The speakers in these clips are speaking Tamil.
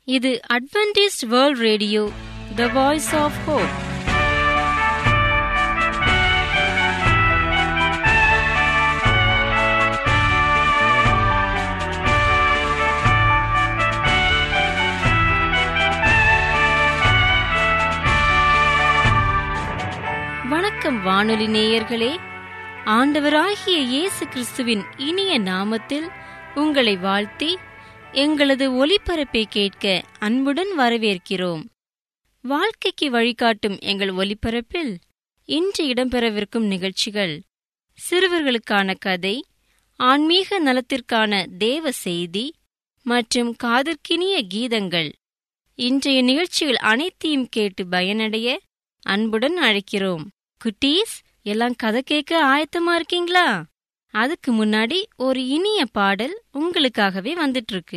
இது Adventist World Radio the Voice of Hope வணக்கம் வானொலி நேயர்களே ஆண்டவராகிய இயேசு கிறிஸ்துவின் இனிய நாமத்தில் உங்களை வாழ்த்தி எங்களது ஒலிபரப்பை கேட்க அன்புடன் வரவேற்கிறோம் வாழ்க்கைக்கு வழிகாட்டும் எங்கள் ஒலிபரப்பில் இன்று இடம்பெறவிருக்கும் நிகழ்ச்சிகள் சிறுவர்களுக்கான கதை ஆன்மீக நலத்திற்கான தேவ செய்தி மற்றும் காதற்கினிய கீதங்கள் இன்றைய நிகழ்ச்சிகள் அனைத்தையும் கேட்டு பயனடைய அன்புடன் அழைக்கிறோம் குட்டீஸ் எல்லாம் கதை கேட்க ஆயத்தமா இருக்கீங்களா அதுக்கு முன்னாடி ஒரு இனிய பாடல் உங்களுக்காகவே வந்துட்டு இருக்கு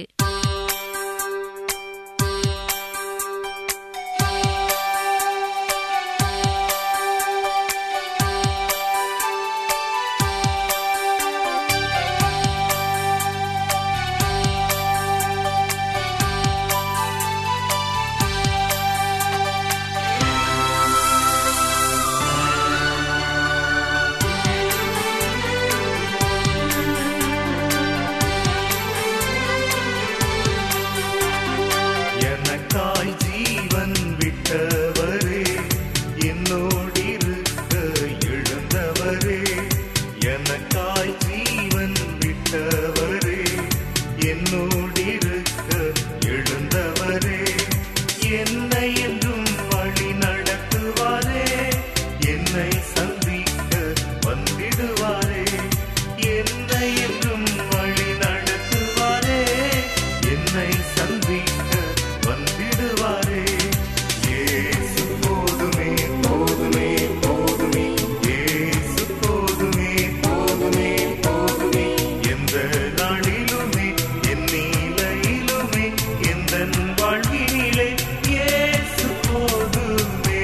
எனக்காய் ஜீவன் விட்டவரே என்னோடிருக்க எழுந்தவரே எனக்காய் ஜீவன் விட்டவரே என்னோடிருக்க எழுந்தவரே என்னை என்றும் வழி நடத்துவாரே என்னை சந்திக்க வந்திடுவாரே என்னை என்றும் வழி நடத்துவாரே என்னை சந்திக்க வந்திடுவாரே இயேசு போதுமே போதுமே போதுமே இயேசு போதுமே போதுமே போதுமே எந்த நாளிலுமே என் நீலையிலுமே எந்த வாழ்வினிலே இயேசு போதுமே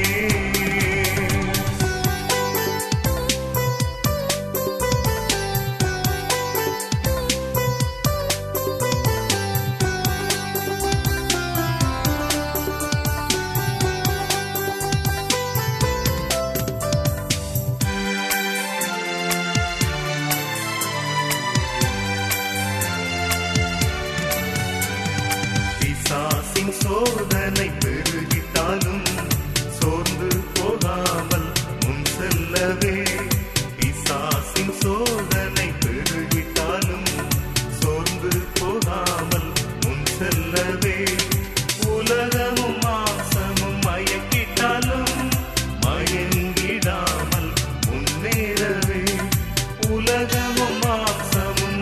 பிசாசின் சோதனை பெருகிட்டாலும் சோர்ந்து போகாமல் முன் செல்லவே பிசாசின் சோதனை பெருகிட்டாலும் சோர்ந்து போகாமல் முன் செல்லவே உலகமும் மாசமும் மயக்கிட்டாலும் மயங்கிடாமல் முன்னேறவே உலகமும் மாசமும்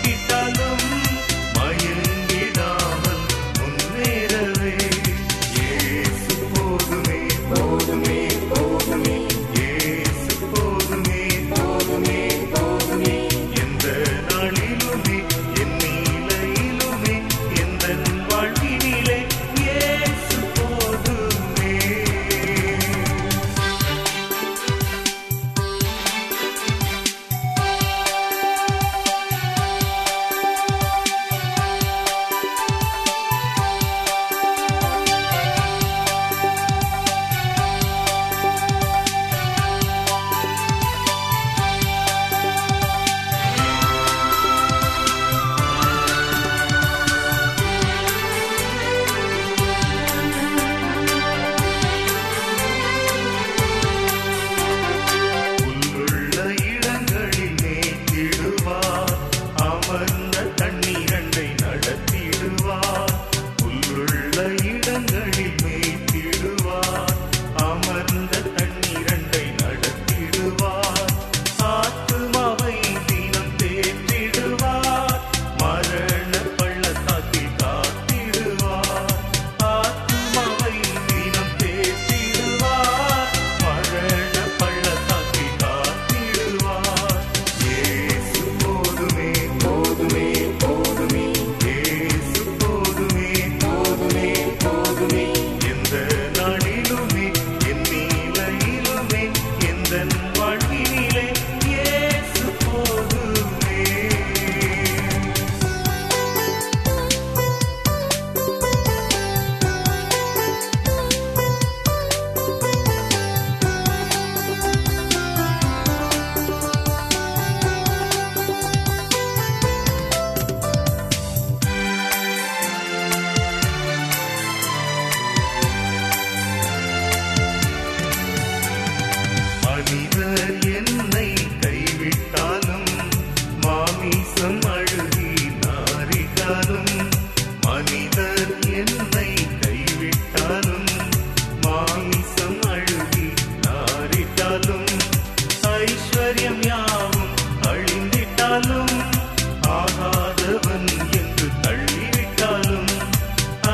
மயக்கிட்டாலும் மயங்கிடாமல் முன்னேறவே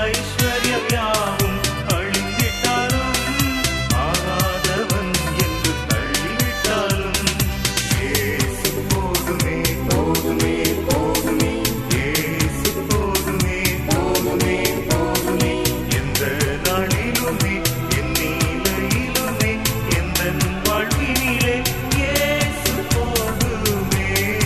ஐஸ்வர்யம் யாவும் அழிந்திட்டாலும் ஆகாதவன் என்று தள்ளிவிட்டாலும் இயேசு போதுமே போதுமே போதுமே இயேசு போதுமே போதுமே போதுமே எந்த நாளிலுமே என் நிலையிலுமே எந்த வாழ்வினிலே இயேசு போதுமே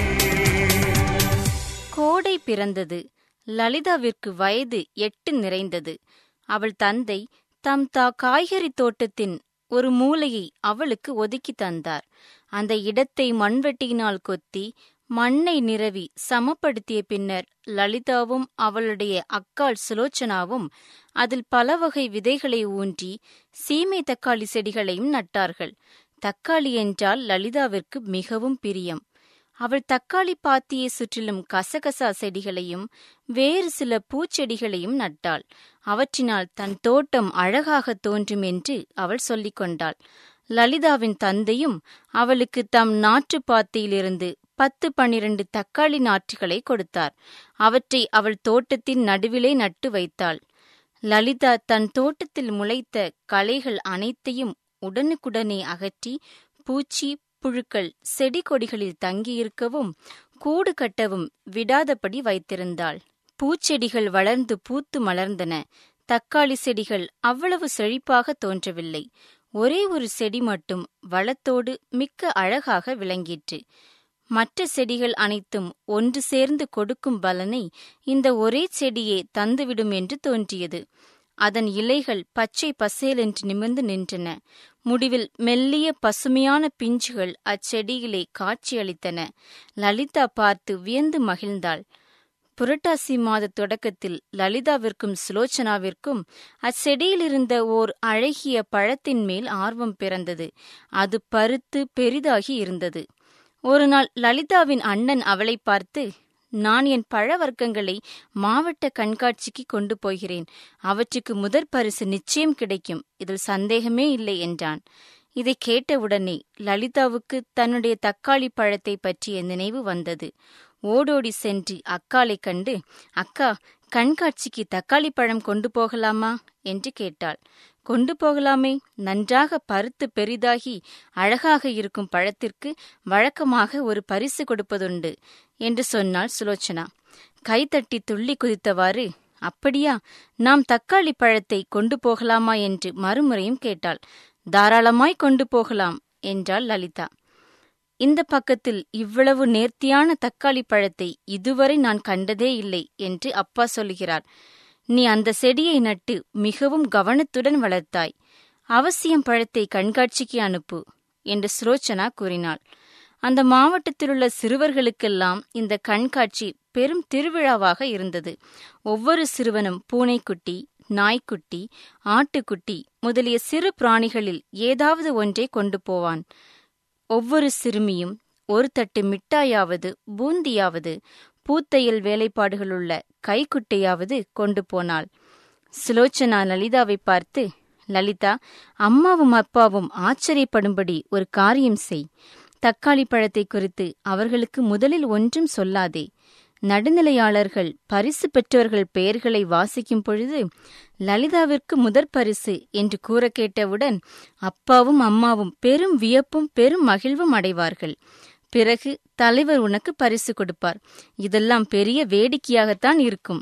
கோடை பிறந்தது லலிதாவிற்கு வயது எட்டு நிறைந்தது அவள் தந்தை தம் தா காய்கறி தோட்டத்தின் ஒரு மூலையை அவளுக்கு ஒதுக்கி தந்தார் அந்த இடத்தை மண்வெட்டியினால் கொத்தி மண்ணை நிரவி சமப்படுத்திய பின்னர் லலிதாவும் அவளுடைய அக்காள் சுலோச்சனாவும் அதில் பல வகை விதைகளை ஊன்றி சீமை தக்காளி செடிகளையும் நட்டார்கள் தக்காளி என்றால் லலிதாவிற்கு மிகவும் பிரியம் அவள் தக்காளி பாத்தியை சுற்றிலும் கசகசா செடிகளையும் வேறு சில பூச்செடிகளையும் நட்டாள் அவற்றினால் தன் தோட்டம் அழகாக தோன்றும் என்று அவள் சொல்லிக் கொண்டாள் லலிதாவின் தந்தையும் அவளுக்கு தம் நாற்று பாத்தியிலிருந்து பத்து பன்னிரண்டு தக்காளி நாற்றுகளை கொடுத்தார் அவற்றை அவள் தோட்டத்தின் நடுவிலே நட்டு வைத்தாள் லலிதா தன் தோட்டத்தில் முளைத்த களைகள் அனைத்தையும் உடனுக்குடனே அகற்றி பூச்சி புழுக்கள் செடி கொடிகளில் தங்கியிருக்கவும் கூடு கட்டவும் விடாதபடி வைத்திருந்தாள் பூச்செடிகள் வளர்ந்து பூத்து மலர்ந்தன தக்காளி செடிகள் அவ்வளவு செழிப்பாக தோன்றவில்லை ஒரே ஒரு செடி மட்டும் வளத்தோடு மிக்க அழகாக விளங்கிற்று மற்ற செடிகள் அனைத்தும் ஒன்று சேர்ந்து கொடுக்கும் பலனை இந்த ஒரே செடியே தந்துவிடும் என்று தோன்றியது அதன் இலைகள் பச்சை பசேலென்று நிமிர்ந்து நின்றன முடிவில் மெல்லிய பசுமையான பிஞ்சுகள் அச்செடியிலே காட்சியளித்தன லலிதா பார்த்து வியந்து மகிழ்ந்தாள் புரட்டாசி மாத தொடக்கத்தில் லலிதாவிற்கும் சுலோச்சனாவிற்கும் அச்செடியிலிருந்த ஓர் அழகிய பழத்தின் மேல் ஆர்வம் பிறந்தது அது பருத்து பெரிதாகி இருந்தது ஒரு நாள் லலிதாவின் அண்ணன் அவளை பார்த்து நான் என் பழ வர்க்கங்களை மாவட்ட கண்காட்சிக்கு கொண்டு போகிறேன் அவற்றுக்கு முதற் பரிசு நிச்சயம் கிடைக்கும் இதில் சந்தேகமே இல்லை என்றான் இதை கேட்டவுடனே லலிதாவுக்கு தன்னுடைய தக்காளி பழத்தை பற்றிய நினைவு வந்தது ஓடோடி சென்று அக்காளை கண்டு அக்கா கண்காட்சிக்கு தக்காளி பழம் கொண்டு போகலாமா என்று கேட்டாள் கொண்டு போகலாமே நன்றாக பருத்து பெரிதாகி அழகாக இருக்கும் பழத்திற்கு வழக்கமாக ஒரு பரிசு கொடுப்பதுண்டு என்று சொன்னாள் சுலோச்சனா கைதட்டி துள்ளி குதித்தவாறு அப்படியா நாம் தக்காளி பழத்தை கொண்டு போகலாமா என்று மறுமுறையும் கேட்டாள் தாராளமாய் கொண்டு போகலாம் என்றாள் லலிதா இந்த பக்கத்தில் இவ்வளவு நேர்த்தியான தக்காளி பழத்தை இதுவரை நான் கண்டதே இல்லை என்று அப்பா சொல்லுகிறார் நீ அந்த செடியை நட்டு மிகவும் கவனத்துடன் வளர்த்தாய் அவசியம் பழத்தை கண்காட்சிக்கு அனுப்பு என்று சுலோச்சனா கூறினாள் அந்த மாவட்டத்திலுள்ள சிறுவர்களுக்கெல்லாம் இந்த கண்காட்சி பெரும் திருவிழாவாக இருந்தது ஒவ்வொரு சிறுவனும் பூனைக்குட்டி நாய்க்குட்டி ஆட்டுக்குட்டி முதலிய சிறு பிராணிகளில் ஏதாவது ஒன்றை கொண்டு போவான் ஒவ்வொரு சிறுமியும் ஒரு தட்டு மிட்டாயாவது பூந்தியாவது பூத்தையல் வேலைப்பாடுகளுள்ள கைக்குட்டையாவது கொண்டு போனாள் சுலோச்சனா லலிதாவை பார்த்து லலிதா அம்மாவும் அப்பாவும் ஆச்சரியப்படும்படி ஒரு காரியம் செய் தக்காளி பழத்தை குறித்து அவர்களுக்கு முதலில் ஒன்றும் சொல்லாதே நடுநிலையாளர்கள் பரிசு பெற்றவர்கள் பெயர்களை வாசிக்கும் பொழுது லலிதாவிற்கு முதற் பரிசு என்று கூற கேட்டவுடன் அப்பாவும் அம்மாவும் பெரும் வியப்பும் பெரும் மகிழ்வும் அடைவார்கள் பிறகு தலைவர் உனக்கு பரிசு கொடுப்பார் இதெல்லாம் பெரிய வேடிக்கையாகத்தான் இருக்கும்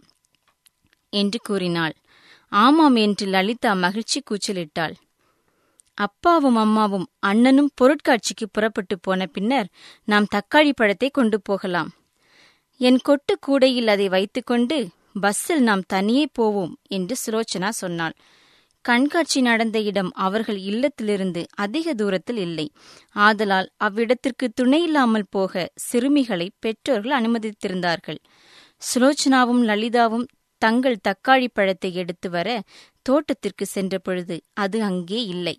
என்று கூறினாள் ஆமாம் என்று லலிதா மகிழ்ச்சி கூச்சலிட்டாள் அப்பாவும் அம்மாவும் அண்ணனும் பொருட்காட்சிக்கு புறப்பட்டு போன பின்னர் நாம் தக்காளி பழத்தை கொண்டு போகலாம் என் கொட்டு கூடையில் அதை வைத்துக்கொண்டு பஸ்ஸில் நாம் தனியே போவோம் என்று சுலோச்சனா சொன்னாள் கண்காட்சி நடந்த இடம் அவர்கள் இல்லத்திலிருந்து அதிக தூரத்தில் இல்லை ஆதலால் அவ்விடத்திற்கு துணையில்லாமல் போக சிறுமிகளை பெற்றோர்கள் அனுமதித்திருந்தார்கள் சுலோச்சனாவும் லலிதாவும் தங்கள் தக்காளி பழத்தை எடுத்து வர தோட்டத்திற்கு சென்ற பொழுது அது அங்கே இல்லை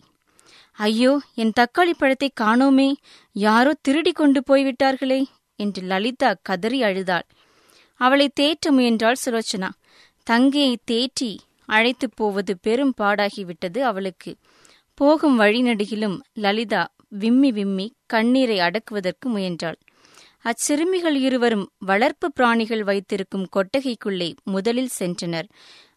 ஐயோ என் தக்காளி பழத்தை காணோமே யாரோ திருடி கொண்டு போய்விட்டார்களே என்று லலிதா கதறி அழுதாள் அவளை தேற்ற முயன்றாள் சுலோச்சனா தங்கையை தேற்றி அழைத்துப் போவது பெரும் பாடாகிவிட்டது அவளுக்கு போகும் வழிநடுகிலும் லலிதா விம்மி விம்மி கண்ணீரை அடக்குவதற்கு முயன்றாள் அச்சிறுமிகள் இருவரும் வளர்ப்பு பிராணிகள் வைத்திருக்கும் கொட்டகைக்குள்ளே முதலில் சென்றனர்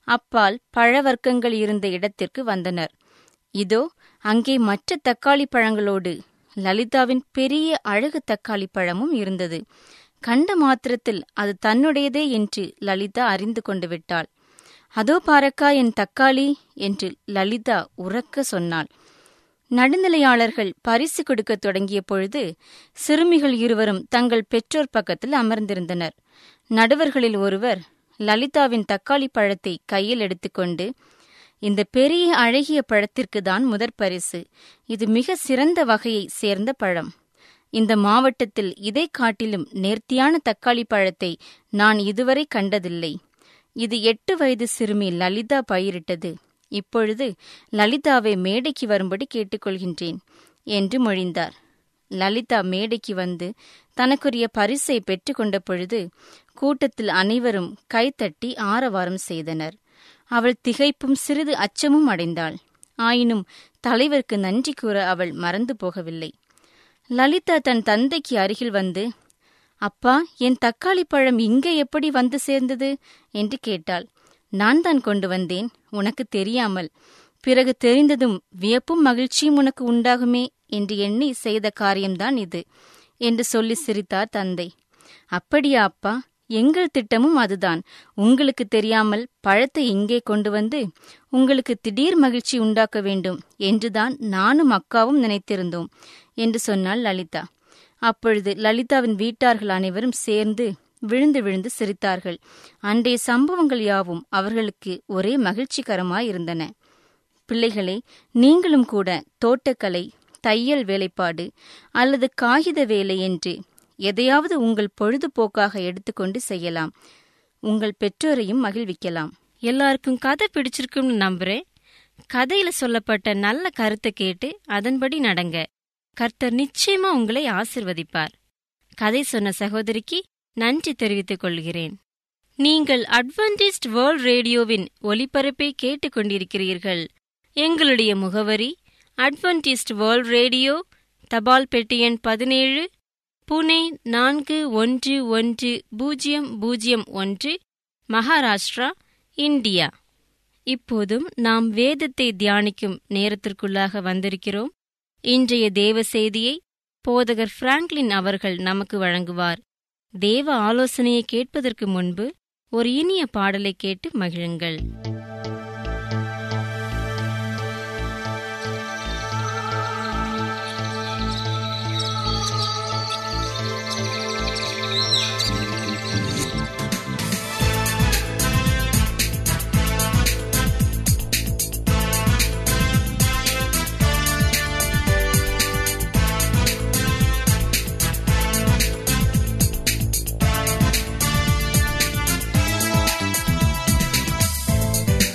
அப்பால் பழவர்க்கங்கள் இருந்த இடத்திற்கு வந்தனர் இதோ அங்கே மற்ற தக்காளி பழங்களோடு லலிதாவின் பெரிய அழகு தக்காளி பழமும் இருந்தது கண்ட மாத்திரத்தில் அது தன்னுடையதே என்று லலிதா அறிந்து கொண்டு விட்டாள் அதோ பாரக்கா என் தக்காளி என்று லலிதா உறக்க சொன்னாள் நடுநிலையாளர்கள் பரிசு கொடுக்கத் தொடங்கிய பொழுது சிறுமிகள் இருவரும் தங்கள் பெற்றோர் பக்கத்தில் அமர்ந்திருந்தனர் நடுவர்களில் ஒருவர் லலிதாவின் தக்காளி பழத்தை கையில் எடுத்துக்கொண்டு இந்த பெரிய அழகிய பழத்திற்கு தான் முதற் பரிசு இது மிக சிறந்த வகையை சேர்ந்த பழம் இந்த மாவட்டத்தில் இதை காட்டிலும் நேர்த்தியான தக்காளி பழத்தை நான் இதுவரை கண்டதில்லை இது எட்டு வயது சிறுமி லலிதா பயிரிட்டது இப்பொழுது லலிதாவை மேடைக்கு வரும்படி கேட்டுக்கொள்கின்றேன் என்று மொழிந்தார் லலிதா மேடைக்கு வந்து தனக்குரிய பரிசை பெற்றுக்கொண்ட பொழுது கூட்டத்தில் அனைவரும் கைத்தட்டி ஆரவாரம் செய்தனர் அவள் திகைப்பும் சிறிது அச்சமும் அடைந்தாள் ஆயினும் தலைவருக்கு நன்றி கூற அவள் மறந்து போகவில்லை லலிதா தன் தந்தைக்கு அருகில் வந்து அப்பா என் தக்காளி பழம் இங்கே எப்படி வந்து சேர்ந்தது என்று கேட்டாள் நான் தான் கொண்டு வந்தேன் உனக்கு தெரியாமல் பிறகு தெரிந்ததும் வியப்பும் மகிழ்ச்சியும் உனக்கு உண்டாகுமே என்று எண்ணி செய்த காரியம்தான் இது என்று சொல்லி சிரித்தார் தந்தை அப்படியா அப்பா எங்கள் திட்டமும் அதுதான் உங்களுக்கு தெரியாமல் பழத்தை இங்கே கொண்டு வந்து உங்களுக்கு திடீர் மகிழ்ச்சி உண்டாக்க வேண்டும் என்றுதான் நானும் அக்காவும் நினைத்திருந்தோம் என்று சொன்னாள் லலிதா அப்பொழுது லலிதாவின் வீட்டார்கள் அனைவரும் சேர்ந்து விழுந்து விழுந்து சிரித்தார்கள் அன்றைய சம்பவங்கள் யாவும் அவர்களுக்கு ஒரே மகிழ்ச்சிகரமாயிருந்தன பிள்ளைகளே நீங்களும் கூட தோட்டக்கலை தையல் வேலைப்பாடு அல்லது காகித வேலை என்று எதையாவது உங்கள் பொழுதுபோக்காக எடுத்துக்கொண்டு செய்யலாம் உங்கள் பெற்றோரையும் மகிழ்விக்கலாம் எல்லாருக்கும் கதை பிடிச்சிருக்கும்னு நம்புறேன் கதையில சொல்லப்பட்ட நல்ல கருத்தை கேட்டு அதன்படி நடங்க கர்த்தர் நிச்சயமா உங்களை ஆசிர்வதிப்பார் கதை சொன்ன சகோதரிக்கு நன்றி தெரிவித்துக் கொள்கிறேன் நீங்கள் அட்வென்டிஸ்ட் வேர்ல்ட் ரேடியோவின் ஒலிபரப்பை கேட்டுக்கொண்டிருக்கிறீர்கள் எங்களுடைய முகவரி அட்வென்டிஸ்ட் வேர்ல்ட் ரேடியோ தபால் பெட்டி எண் பதினேழு புனே நான்கு ஒன்று ஒன்று பூஜ்ஜியம் பூஜ்ஜியம் ஒன்று மகாராஷ்டிரா இந்தியா இப்போதும் நாம் வேதத்தை தியானிக்கும் நேரத்திற்குள்ளாக வந்திருக்கிறோம் இன்றைய தேவ செய்தியை போதகர் பிராங்க்லின் அவர்கள் நமக்கு வழங்குவார் தேவ ஆலோசனையை கேட்பதற்கு முன்பு ஒரு இனிய பாடலை கேட்டு மகிழுங்கள் ஆ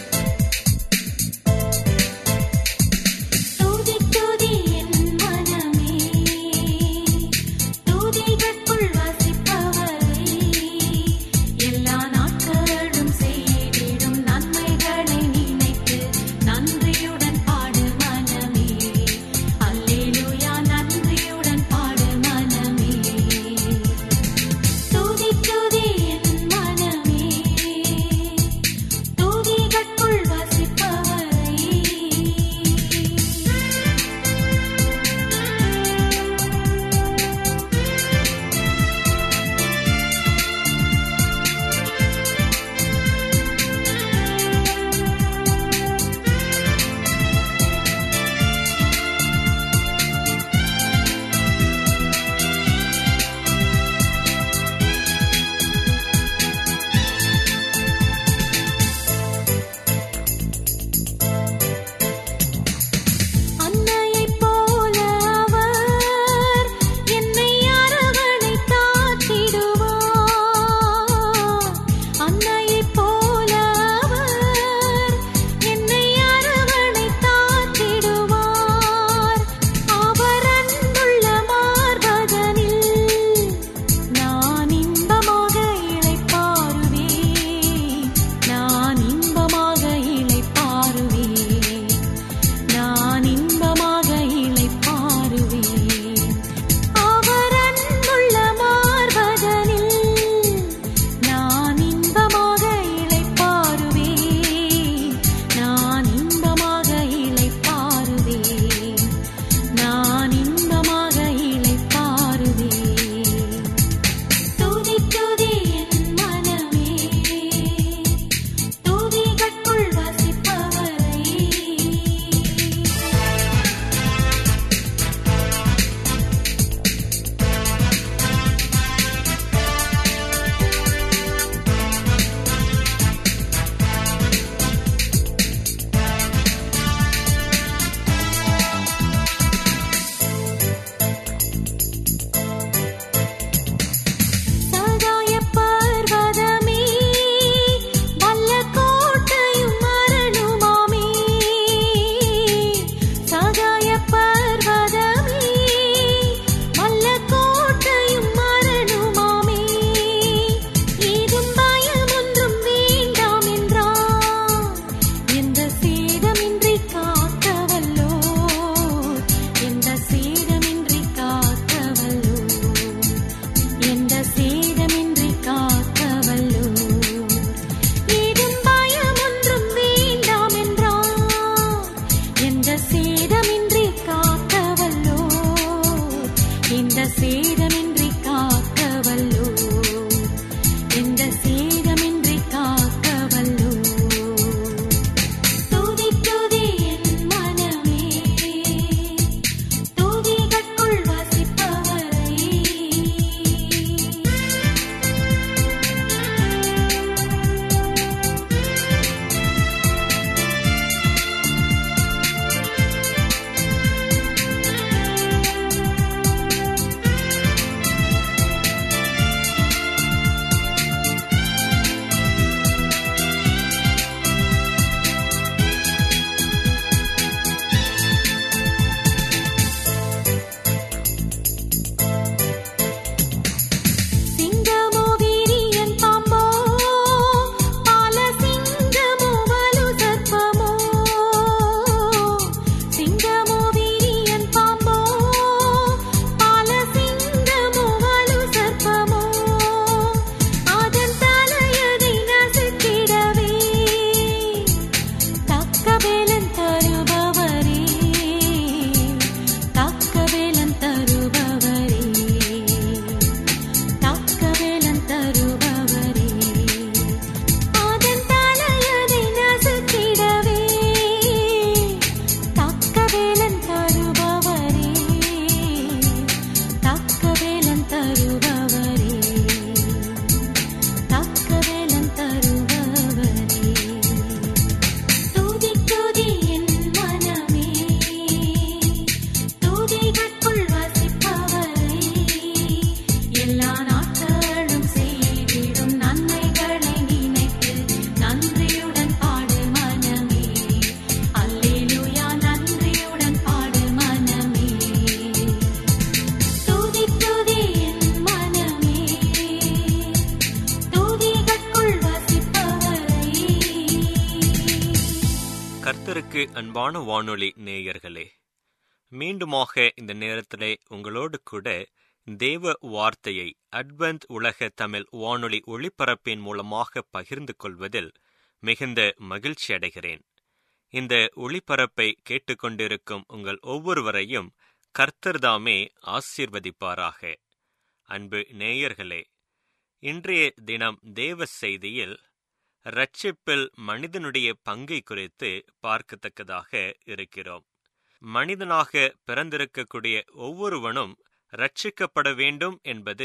கர்த்தருக்கு அன்பான வானொலி நேயர்களே மீண்டுமாக இந்த நேரத்திலே உங்களோடு கூட தேவ வார்த்தையை அட்வென்த் உலக தமிழ் வானொலி ஒளிபரப்பின் மூலமாக பகிர்ந்து கொள்வதில் மிகுந்த மகிழ்ச்சி அடைகிறேன் இந்த ஒளிபரப்பை கேட்டுக்கொண்டிருக்கும் உங்கள் ஒவ்வொருவரையும் கர்த்தர்தாமே ஆசீர்வதிப்பாராக அன்பு நேயர்களே இன்றைய தினம் தேவ செய்தியில் ரட்சிப்பில் மனிதனுடைய பங்கை குறித்து பார்க்கத்தக்கதாக இருக்கிறோம் மனிதனாக பிறந்திருக்கக்கூடிய ஒவ்வொருவனும் ரட்சிக்கப்பட வேண்டும் என்பது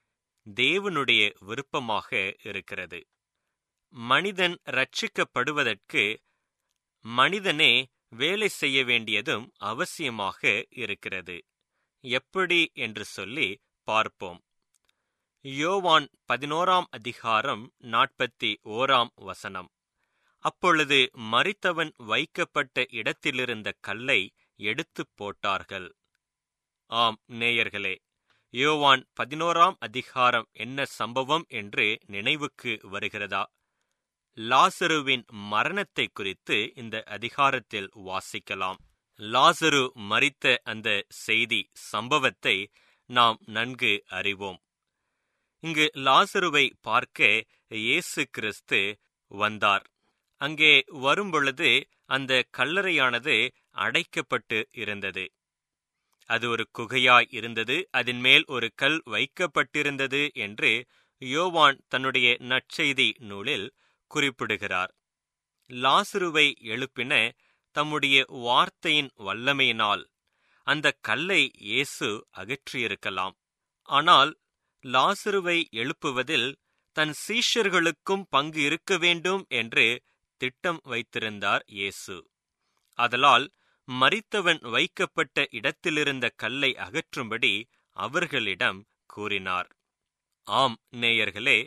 தேவனுடைய விருப்பமாக இருக்கிறது மனிதன் ரட்சிக்கப்படுவதற்கு மனிதனே வேலை செய்ய வேண்டியதும் அவசியமாக இருக்கிறது எப்படி என்று சொல்லி பார்ப்போம் யோவான் பதினோராம் அதிகாரம் நாற்பத்தி ஓராம் வசனம் அப்பொழுது மரித்தவன் வைக்கப்பட்ட இடத்திலிருந்த கல்லை எடுத்துப் போட்டார்கள் ஆம் நேயர்களே யோவான் பதினோராம் அதிகாரம் என்ன சம்பவம் என்று நினைவுக்கு வருகிறதா லாசருவின் மரணத்தை குறித்து இந்த அதிகாரத்தில் வாசிக்கலாம் லாசரு மரித்த அந்த செய்தி சம்பவத்தை நாம் நன்கு அறிவோம் இங்கு லாசருவை பார்க்க இயேசு கிறிஸ்து வந்தார் அங்கே வரும்பொழுது அந்த கல்லறையானது அடைக்கப்பட்டு இருந்தது அது ஒரு குகையாய் இருந்தது அதன் மேல் ஒரு கல் வைக்கப்பட்டிருந்தது என்று யோவான் தன்னுடைய நற்செய்தி நூலில் குறிப்பிடுகிறார் லாசுருவை எழுப்பின தம்முடைய வார்த்தையின் வல்லமையினால் அந்த கல்லை இயேசு அகற்றியிருக்கலாம் ஆனால் லாசுருவை எழுப்புவதில் தன் சீஷர்களுக்கும் பங்கு இருக்க வேண்டும் என்று திட்டம் வைத்திருந்தார் இயேசு அதலால் மரித்தவன் வைக்கப்பட்ட இடத்திலிருந்த கல்லை அகற்றும்படி அவர்களிடம் கூறினார் ஆம் நேயர்களே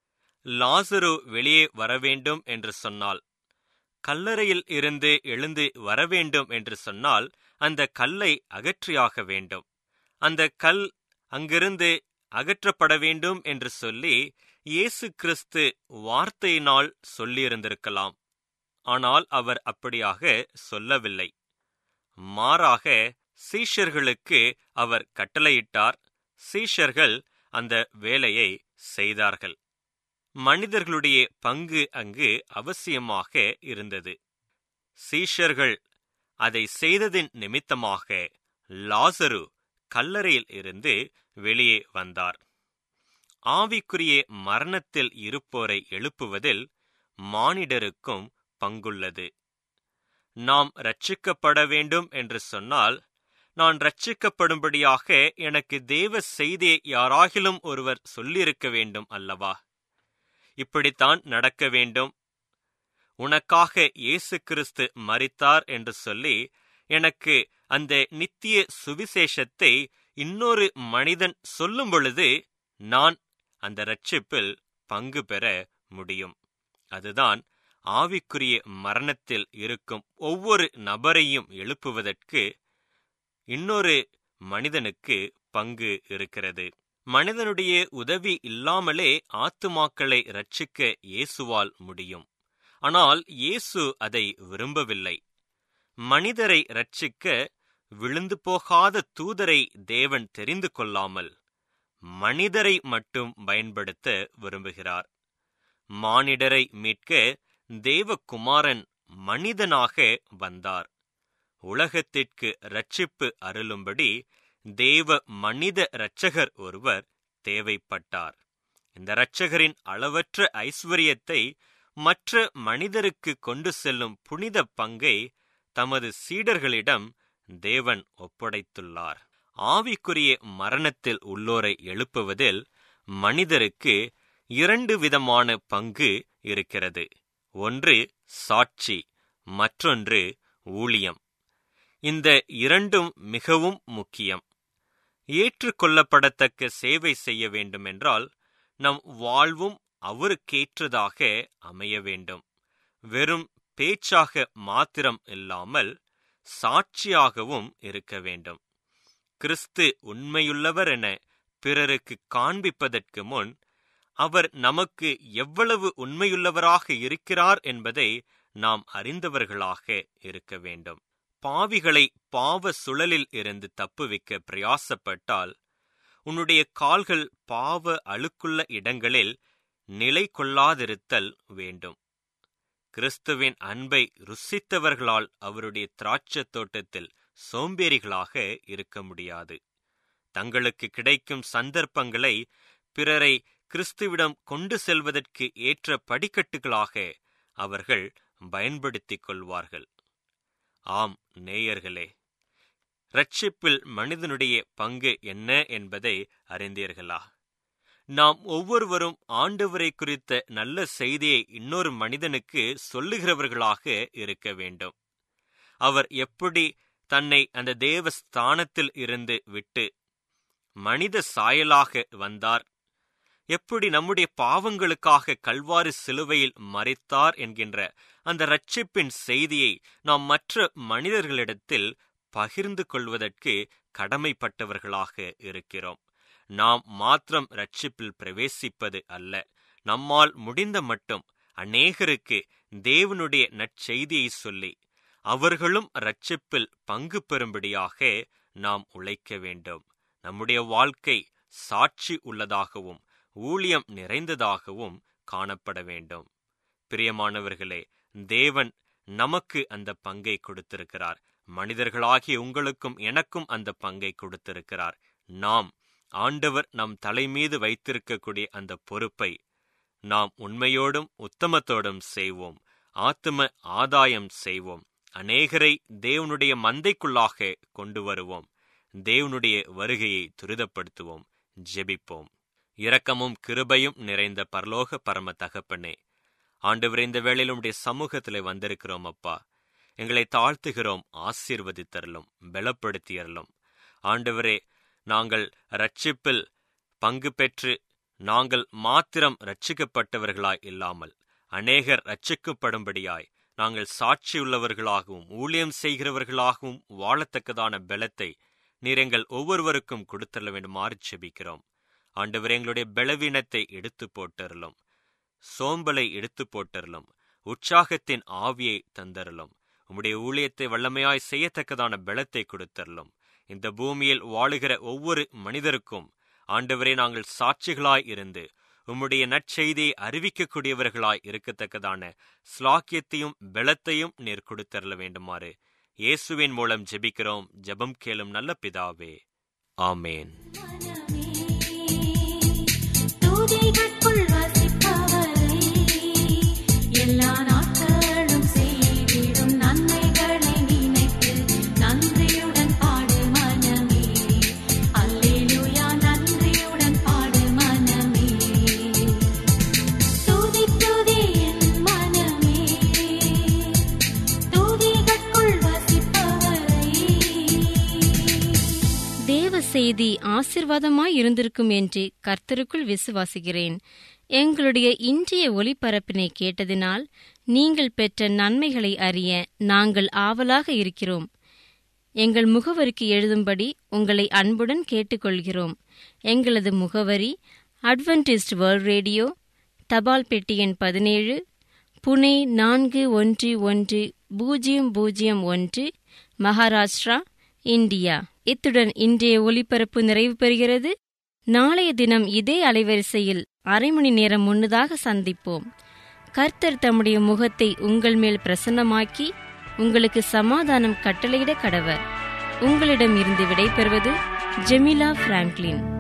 லாசரு வெளியே வரவேண்டும் என்று சொன்னால் கல்லறையில் இருந்து எழுந்து வரவேண்டும் என்று சொன்னால் அந்த கல்லை அகற்றியாக வேண்டும் அந்த கல் அங்கிருந்து அகற்றப்பட வேண்டும் என்று சொல்லி இயேசு கிறிஸ்து வார்த்தையினால் சொல்லியிருந்திருக்கலாம் ஆனால் அவர் அப்படியாக சொல்லவில்லை மாறாக சீஷர்களுக்கு அவர் கட்டளையிட்டார் சீஷர்கள் அந்த வேலையை செய்தார்கள் மனிதர்களுடைய பங்கு அங்கு அவசியமாக இருந்தது சீஷர்கள் அதை செய்ததின் நிமித்தமாக லாசரு கல்லறையில் இருந்து வெளியே வந்தார் ஆவிக்குரிய மரணத்தில் இருப்போரை எழுப்புவதில் மானிடருக்கும் பங்குள்ளது நாம் ரட்சிக்கப்பட வேண்டும் என்று சொன்னால் நான் ரட்சிக்கப்படும்படியாக எனக்கு தேவ செய்தியை யாராகிலும் ஒருவர் சொல்லியிருக்க வேண்டும் அல்லவா இப்படித்தான் நடக்க வேண்டும் உனக்காக இயேசு கிறிஸ்து மரித்தார் என்று சொல்லி எனக்கு அந்த நித்திய சுவிசேஷத்தை இன்னொரு மனிதன் சொல்லும் பொழுது நான் அந்த ரட்சிப்பில் பங்கு பெற முடியும் அதுதான் ஆவிக்குரிய மரணத்தில் இருக்கும் ஒவ்வொரு நபரையும் எழுப்புவதற்கு இன்னொரு மனிதனுக்கு பங்கு இருக்கிறது மனிதனுடைய உதவி இல்லாமலே ஆத்துமாக்களை ரட்சிக்க இயேசுவால் முடியும் ஆனால் இயேசு அதை விரும்பவில்லை மனிதரை ரட்சிக்க விழுந்து போகாத தூதரை தேவன் தெரிந்து கொள்ளாமல் மனிதரை மட்டும் பயன்படுத்த விரும்புகிறார் மானிடரை மீட்க தேவகுமாரன் மனிதனாக வந்தார் உலகத்திற்கு ரட்சிப்பு அருளும்படி தேவ மனித இரட்சகர் ஒருவர் தேவைப்பட்டார் இந்த இரட்சகரின் அளவற்ற ஐஸ்வர்யத்தை மற்ற மனிதருக்கு கொண்டு செல்லும் புனித பங்கை தமது சீடர்களிடம் தேவன் ஒப்படைத்துள்ளார் ஆவிக்குரிய மரணத்தில் உள்ளோரை எழுப்புவதில் மனிதருக்கு இரண்டு விதமான பங்கு இருக்கிறது ஒன்று சாட்சி மற்றொன்று ஊழியம் இந்த இரண்டும் மிகவும் முக்கியம் ஏற்றுக்கொள்ளப்படத்தக்க சேவை செய்ய வேண்டுமென்றால் நம் வாழ்வும் அவருக்கேற்றதாக அமைய வேண்டும் வெறும் பேச்சாக மாத்திரம் இல்லாமல் சாட்சியாகவும் இருக்க வேண்டும் கிறிஸ்து உண்மையுள்ளவர் என பிறருக்கு காண்பிப்பதற்கு முன் அவர் நமக்கு எவ்வளவு உண்மையுள்ளவராக இருக்கிறார் என்பதை நாம் அறிந்தவர்களாக இருக்க வேண்டும் பாவிகளை பாவ சுழலில் இருந்து தப்புவிக்க பிரயாசப்பட்டால் உன்னுடைய கால்கள் பாவ அழுக்குள்ள இடங்களில் நிலை கொள்ளாதிருத்தல் வேண்டும் கிறிஸ்துவின் அன்பை ருசித்தவர்களால் அவருடைய திராட்சத் தோட்டத்தில் சோம்பேறிகளாக இருக்க முடியாது தங்களுக்கு கிடைக்கும் சந்தர்ப்பங்களை பிறரை கிறிஸ்துவிடம் கொண்டு செல்வதற்கு ஏற்ற படிக்கட்டுகளாக அவர்கள் பயன்படுத்திக் கொள்வார்கள் ஆம் நேயர்களே ரட்சிப்பில் மனிதனுடைய பங்கு என்ன என்பதை அறிந்தீர்களா நாம் ஒவ்வொருவரும் ஆண்டவரை குறித்த நல்ல செய்தியை இன்னொரு மனிதனுக்கு சொல்லுகிறவர்களாக இருக்க வேண்டும் அவர் எப்படி தன்னை அந்த தேவ ஸ்தானத்தில் இருந்து விட்டு மனித சாயலாக வந்தார் எப்படி நம்முடைய பாவங்களுக்காக கல்வாரி சிலுவையில் மறைத்தார் என்கின்ற அந்த ரட்சிப்பின் செய்தியை நாம் மற்ற மனிதர்களிடத்தில் பகிர்ந்து கொள்வதற்கு கடமைப்பட்டவர்களாக இருக்கிறோம் நாம் மாத்திரம் ரட்சிப்பில் பிரவேசிப்பது அல்ல நம்மால் முடிந்த மட்டும் அநேகருக்கு தேவனுடைய நற்செய்தியை சொல்லி அவர்களும் ரட்சிப்பில் பங்கு பெறும்படியாக நாம் உழைக்க வேண்டும் நம்முடைய வாழ்க்கை சாட்சி உள்ளதாகவும் ஊழியம் நிறைந்ததாகவும் காணப்பட வேண்டும் பிரியமானவர்களே தேவன் நமக்கு அந்த பங்கை கொடுத்திருக்கிறார் மனிதர்களாகிய உங்களுக்கும் எனக்கும் அந்த பங்கை கொடுத்திருக்கிறார் நாம் ஆண்டவர் நம் தலை மீது வைத்திருக்கக்கூடிய அந்த பொறுப்பை நாம் உண்மையோடும் உத்தமத்தோடும் செய்வோம் ஆத்தும ஆதாயம் செய்வோம் அநேகரை தேவனுடைய மந்தைக்குள்ளாக கொண்டு வருவோம் தேவனுடைய வருகையை துரிதப்படுத்துவோம் ஜெபிப்போம் இரக்கமும் கிருபையும் நிறைந்த பரலோக பரம தகப்பனே ஆண்டவர் இந்த வேளையில் உடைய சமூகத்தில் வந்திருக்கிறோம் அப்பா எங்களை தாழ்த்துகிறோம் ஆசீர்வதித்தரலும் பலப்படுத்தியறலும் ஆண்டவரே நாங்கள் ரட்சிப்பில் பங்கு பெற்று நாங்கள் மாத்திரம் ரட்சிக்கப்பட்டவர்களாய் இல்லாமல் அநேகர் ரட்சிக்கப்படும்படியாய் நாங்கள் சாட்சியுள்ளவர்களாகவும் ஊழியம் செய்கிறவர்களாகவும் வாழத்தக்கதான பலத்தை நீர் எங்கள் ஒவ்வொருவருக்கும் கொடுத்தள்ள வேண்டுமாறு செபிக்கிறோம் ஆண்டவர் எங்களுடைய பலவீனத்தை எடுத்து போட்டருளும் சோம்பலை எடுத்து போட்டருளும் உற்சாகத்தின் ஆவியை தந்தருளும் உம்முடைய ஊழியத்தை வல்லமையாய் செய்யத்தக்கதான பலத்தை கொடுத்தருளும் இந்த பூமியில் வாழுகிற ஒவ்வொரு மனிதருக்கும் ஆண்டவரே நாங்கள் சாட்சிகளாய் இருந்து உம்முடைய நற்செய்தியை அறிவிக்கக்கூடியவர்களாய் இருக்கத்தக்கதான ஸ்லாக்கியத்தையும் பலத்தையும் நீர் கொடுத்தரல வேண்டுமாறு இயேசுவின் மூலம் ஜெபிக்கிறோம் ஜெபம் கேளும் நல்ல பிதாவே ஆமேன் தூதிகட்குள் வசிப்பவரை எல்லா நாட்களும் செய்திடும் நன்மைகளை நினைத்து நன்றியுடன் பாடு மனமே அல்லேலூயா நன்றியுடன் பாடு மனமே துதி துதி என் மனமே தூதிகட்குள் வசிப்பவரை தேவ செய்தி ஆசிர்வாதமாய் இருந்திருக்கும் என்று கர்த்தருக்குள் விசுவாசிக்கிறேன் எங்களுடைய இன்றைய ஒளிபரப்பினை கேட்டதினால் நீங்கள் பெற்ற நன்மைகளை அறிய நாங்கள் ஆவலாக இருக்கிறோம் எங்கள் முகவரிக்கு எழுதும்படி உங்களை அன்புடன் கேட்டுக்கொள்கிறோம் எங்களது முகவரி அட்வென்டிஸ்ட் வேர்ல்ட் ரேடியோ தபால் பெட்டி எண் பதினேழு புனே நான்கு ஒன்று ஒன்று பூஜ்ஜியம் பூஜ்ஜியம் ஒன்று மகாராஷ்டிரா இந்தியா இத்துடன் இன்றைய ஒலிபரப்பு நிறைவு பெறுகிறது நாளைய தினம் இதே அலைவரிசையில் அரை மணி நேரம் முன்னதாக சந்திப்போம் கர்த்தர் தம்முடைய முகத்தை உங்கள் மேல் பிரசன்னமாக்கி உங்களுக்கு சமாதானம் கட்டளையிட கடவர் உங்களிடம் இருந்து விடைபெறுவது ஜெமிலா பிராங்க்லின்